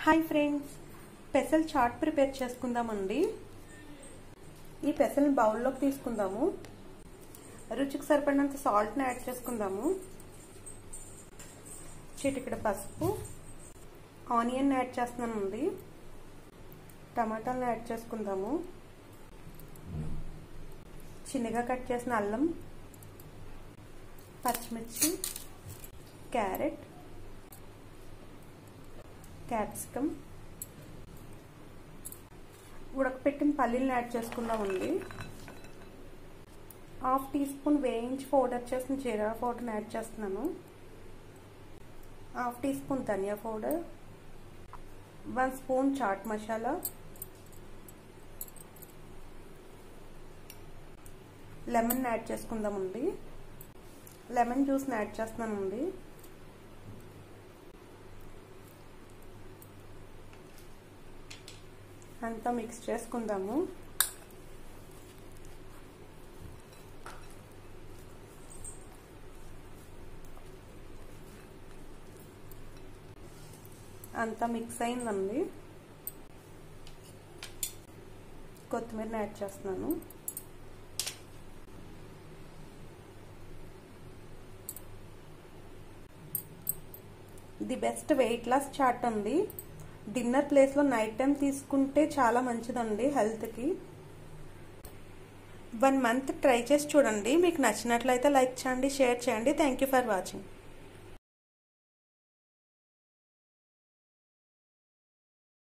hi friends పెసల్ chaat prepare చేసుకుందామండి ఈ పెసల్ని బౌల్లోకి తీసుకుందాము రుచికి సరిపడినంత సాల్ట్ని యాడ్ చేసుకుందాము చిటికెడ పసుపు ఆనియన్ యాడ్ చేస్తున్నానండి టమాటాలను యాడ్ చేసుకుందాము చిన్నగా కట్ చేసిన అల్లం పచ్చిమిర్చి క్యారెట్ క్యాప్సికమ్ ఉడకపెట్టిన పల్లీలను యాడ్ చేసుకుందామండి హాఫ్ టీ స్పూన్ వేయించి పౌడర్ చేసిన జీరా పౌడర్ని యాడ్ చేస్తున్నాను half teaspoon dhaniya powder one spoon chaat masala lemon add చేసుకుందామండి లెమన్ జ్యూస్ని యాడ్ చేస్తున్నానండి అంతా మిక్స్ చేసుకుందాము అంతా మిక్స్ అయిందండి కొత్తిమీరని యాడ్ చేస్తున్నాను the best weight loss chaat అండి డిన్నర్ ప్లేస్లో నైట్ టైం తీసుకుంటే చాలా మంచిదండి హెల్త్కి వన్ మంత్ ట్రై చేసి చూడండి మీకు నచ్చినట్లయితే లైక్ చేయండి షేర్ చేయండి థ్యాంక్ యూ ఫర్ వాచింగ్